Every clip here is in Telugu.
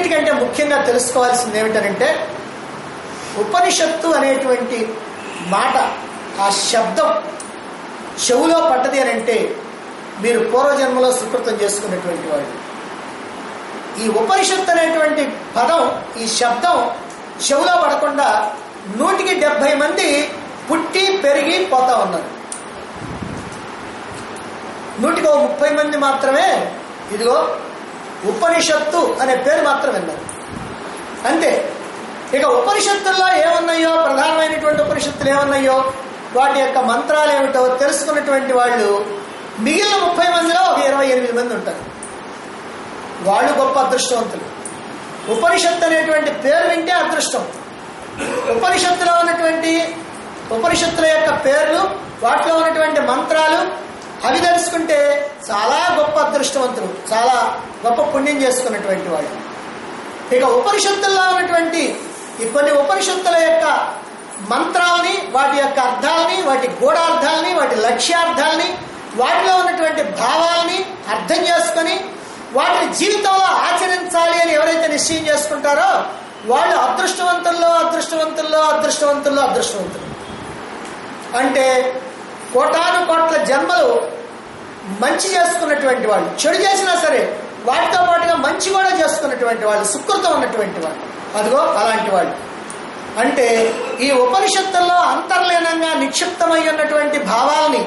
అన్నిటికంటే ముఖ్యంగా తెలుసుకోవాల్సింది ఏమిటంటే ఉపనిషత్తు అనేటువంటి మాట ఆ శబ్దం చెవులో పడ్డది అని అంటే మీరు పూర్వజన్మలో సుకృతం చేసుకున్నటువంటి వాడు ఈ ఉపనిషత్తు అనేటువంటి పదం ఈ శబ్దం చెవులో పడకుండా నూటికి డెబ్బై మంది పుట్టి పెరిగి పోతా ఉన్నారు నూటికి ఓ ముప్పై మంది మాత్రమే ఇదిగో ఉపనిషత్తు అనే పేరు మాత్రం విన్నారు అంతే ఇక ఉపనిషత్తుల్లో ఏమున్నాయో ప్రధానమైనటువంటి ఉపనిషత్తులు ఏమున్నాయో వాటి యొక్క మంత్రాలు ఏమిటో తెలుసుకున్నటువంటి వాళ్ళు మిగిలిన ముప్పై మందిలో ఒక ఇరవై ఎనిమిది మంది ఉంటారు వాళ్ళు గొప్ప అదృష్టవంతులు ఉపనిషత్తు అనేటువంటి పేరు వింటే అదృష్టం ఉపనిషత్తులో ఉన్నటువంటి ఉపనిషత్తుల యొక్క పేర్లు వాటిలో ఉన్నటువంటి మంత్రాలు అవి తెలుసుకుంటే చాలా గొప్ప అదృష్టవంతులు చాలా గొప్ప పుణ్యం చేసుకున్నటువంటి వాళ్ళు ఇక ఉపనిషత్తుల్లో ఉన్నటువంటి ఈ కొన్ని ఉపనిషత్తుల యొక్క మంత్రాలని వాటి యొక్క అర్థాలని వాటి గూఢార్థాలని వాటి లక్ష్యార్థాలని వాటిలో ఉన్నటువంటి భావాలని అర్థం చేసుకొని వాటిని జీవితంలో ఆచరించాలి అని ఎవరైతే నిశ్చయం చేసుకుంటారో వాళ్ళు అదృష్టవంతుల్లో అదృష్టవంతుల్లో అదృష్టవంతుల్లో అదృష్టవంతులు అంటే కోటాను కోట్ల జన్మలు మంచి చేసుకున్నటువంటి వాళ్ళు చెడు చేసినా సరే వాటితో పాటుగా మంచి కూడా చేసుకున్నటువంటి వాళ్ళు సుకృతం ఉన్నటువంటి వాళ్ళు అదిగో అలాంటి వాళ్ళు అంటే ఈ ఉపనిషత్తుల్లో అంతర్లీనంగా నిక్షిప్తమై ఉన్నటువంటి భావాల్ని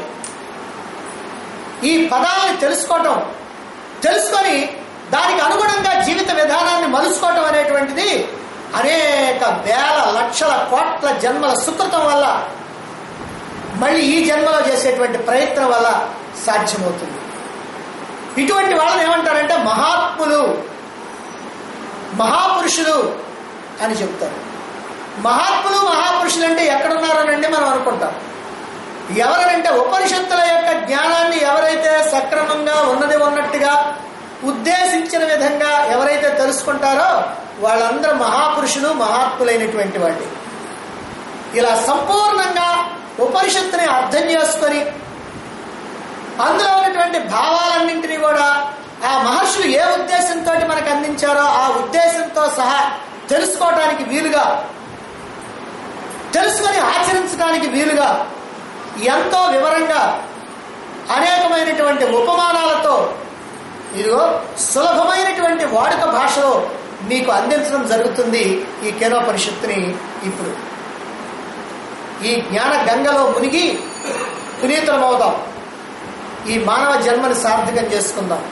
ఈ పదాలని తెలుసుకోవటం తెలుసుకొని దానికి అనుగుణంగా జీవిత విధానాన్ని మలుచుకోవటం అనేటువంటిది అనేక వేల లక్షల కోట్ల జన్మల సుకృతం వల్ల మళ్ళీ ఈ జన్మలో చేసేటువంటి ప్రయత్నం వల్ల సాధ్యమవుతుంది ఇటువంటి వాళ్ళని ఏమంటారంటే మహాత్ములు మహాపురుషులు అని చెప్తారు మహాత్ములు మహాపురుషులు అంటే ఎక్కడున్నారనండి మనం అనుకుంటాం ఎవరనంటే ఉపనిషత్తుల యొక్క జ్ఞానాన్ని ఎవరైతే సక్రమంగా ఉన్నది ఉన్నట్టుగా ఉద్దేశించిన విధంగా ఎవరైతే తెలుసుకుంటారో వాళ్ళందరూ మహాపురుషులు మహాత్ములైనటువంటి వాళ్ళు ఇలా సంపూర్ణంగా ఉపనిషత్తుని అర్థం చేసుకొని అందులో ఉన్నటువంటి భావాలన్నింటినీ కూడా ఆ మహర్షులు ఏ ఉద్దేశంతో మనకు అందించారో ఆ ఉద్దేశంతో సహా తెలుసుకోవటానికి వీలుగా తెలుసుకొని ఆచరించడానికి వీలుగా ఎంతో వివరంగా అనేకమైనటువంటి ఉపమానాలతో ఇదిగో సులభమైనటువంటి వాడుక భాషలో మీకు అందించడం జరుగుతుంది ఈ కేనోపనిషత్తుని ఇప్పుడు ఈ జ్ఞాన గంగలో మునిగి పునీతులమవుదాం ఈ మానవ జన్మని సార్థకం చేసుకుందాం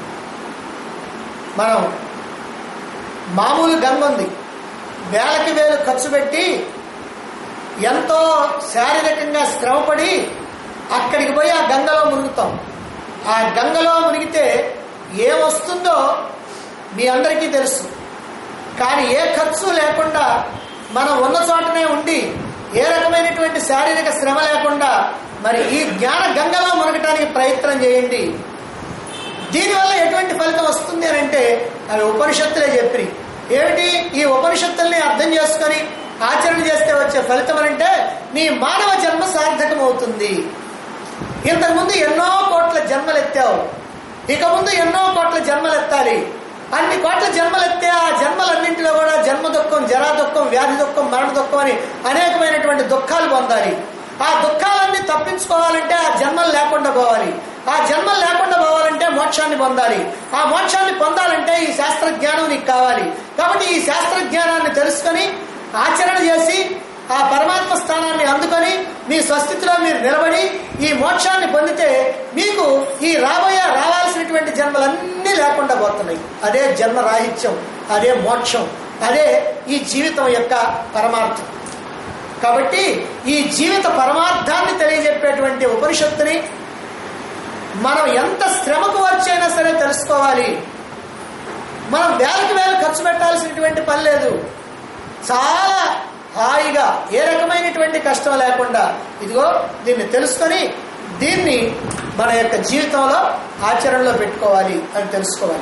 మనం మామూలు గంగ ఉంది వేలకి వేలు ఖర్చు పెట్టి ఎంతో శారీరకంగా శ్రమపడి అక్కడికి పోయి ఆ గంగలో మునుగుతాం ఆ గంగలో మునిగితే ఏమొస్తుందో మీ అందరికీ తెలుసు కానీ ఏ ఖర్చు లేకుండా మనం ఉన్న చోటనే ఉండి ఏ రకమైనటువంటి శారీరక శ్రమ లేకుండా మరి ఈ జ్ఞాన గంగలో మునగటానికి ప్రయత్నం చేయండి దీనివల్ల ఎటువంటి ఫలితం వస్తుంది అని అంటే అవి ఉపనిషత్తులే చెప్పి ఏమిటి ఈ ఉపనిషత్తుల్ని అర్థం చేసుకొని ఆచరణ చేస్తే వచ్చే ఫలితం అంటే నీ మానవ జన్మ సార్థకం అవుతుంది ఇంతకుముందు ఎన్నో కోట్ల జన్మలు ఎత్తావు ఇక ముందు ఎన్నో కోట్ల జన్మలు ఎత్తాలి అన్ని కోట్ల జన్మలు ఎత్తే ఆ జన్మలన్నింటిలో కూడా జన్మ దుఃఖం జరా దుఃఖం వ్యాధి దుఃఖం మరణ దుఃఖం అని అనేకమైనటువంటి దుఃఖాలు పొందాలి ఆ దుఃఖాలన్నీ తప్పించుకోవాలంటే ఆ జన్మలు లేకుండా పోవాలి ఆ జన్మలు లేకుండా పోవాలంటే మోక్షాన్ని పొందాలి ఆ మోక్షాన్ని పొందాలంటే ఈ శాస్త్ర జ్ఞానం నీకు కావాలి కాబట్టి ఈ శాస్త్ర జ్ఞానాన్ని తెలుసుకొని ఆచరణ చేసి ఆ పరమాత్మ స్థానాన్ని అందుకొని మీ స్వస్థితిలో మీరు నిలబడి ఈ మోక్షాన్ని పొందితే మీకు ఈ రాబోయే రావాల్సినటువంటి జన్మలన్నీ లేకుండా పోతున్నాయి అదే జన్మ రాహిత్యం అదే మోక్షం అదే ఈ జీవితం యొక్క పరమార్థం కాబట్టి ఈ జీవిత పరమార్థాన్ని తెలియజెప్పేటువంటి ఉపనిషత్తుని మనం ఎంత శ్రమకు వచ్చైనా సరే తెలుసుకోవాలి మనం వేలకు వేలు ఖర్చు పెట్టాల్సినటువంటి పని లేదు చాలా హాయిగా ఏ రకమైనటువంటి కష్టం లేకుండా ఇదిగో దీన్ని తెలుసుకొని దీన్ని మన యొక్క జీవితంలో ఆచరణలో పెట్టుకోవాలి అని తెలుసుకోవాలి